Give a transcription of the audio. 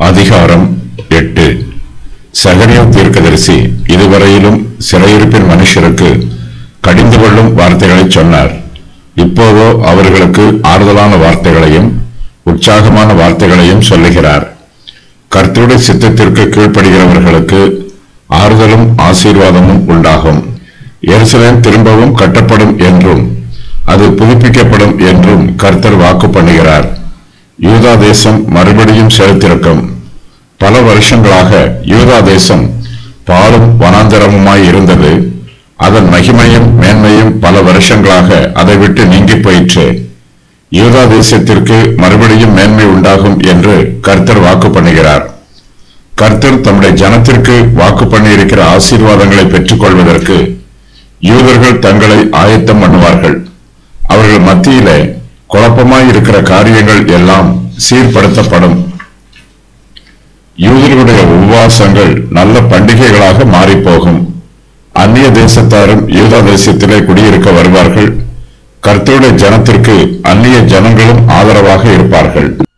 அதிகாரம் எட்டு சகரியா தீர்க்கதரிசி இதுவரையிலும் சிறையிருப்பின் மனுஷருக்கு கடிந்து கொள்ளும் வார்த்தைகளை சொன்னார் இப்போதோ அவர்களுக்கு ஆறுதலான வார்த்தைகளையும் உற்சாகமான வார்த்தைகளையும் சொல்லுகிறார் கர்த்தருடைய சித்தத்திற்கு கீழ்ப்படுகிறவர்களுக்கு ஆறுதலும் ஆசீர்வாதமும் உண்டாகும் எருசலேம் திரும்பவும் கட்டப்படும் என்றும் அது புதுப்பிக்கப்படும் என்றும் கர்த்தர் வாக்கு பண்ணுகிறார் யூதா தேசம் மறுபடியும் செலுத்திருக்கும் பல வருஷங்களாக யூதா தேசம் பாலும் வனாந்தரமுமாய் இருந்தது அதன் மகிமையும் மேன்மையும் பல வருஷங்களாக அதை விட்டு நீங்கி போயிற்று யூதா தேசத்திற்கு மறுபடியும் மேன்மை உண்டாகும் என்று கர்த்தர் வாக்கு பண்ணுகிறார் கர்த்தர் தம்முடைய ஜனத்திற்கு வாக்கு பண்ணியிருக்கிற ஆசீர்வாதங்களை பெற்றுக்கொள்வதற்கு யூதர்கள் தங்களை ஆயத்தம் பண்ணுவார்கள் அவர்கள் மத்தியிலே குழப்பமாய் இருக்கிற காரியங்கள் எல்லாம் சீர்படுத்தப்படும் யூதர்களுடைய உபவாசங்கள் நல்ல பண்டிகைகளாக மாறிப்போகும் அந்நிய தேசத்தாரும் யூதா தேசத்திலே குடியிருக்க வருவார்கள் கர்த்தருடைய ஜனத்திற்கு அந்நிய ஜனங்களும் ஆதரவாக இருப்பார்கள்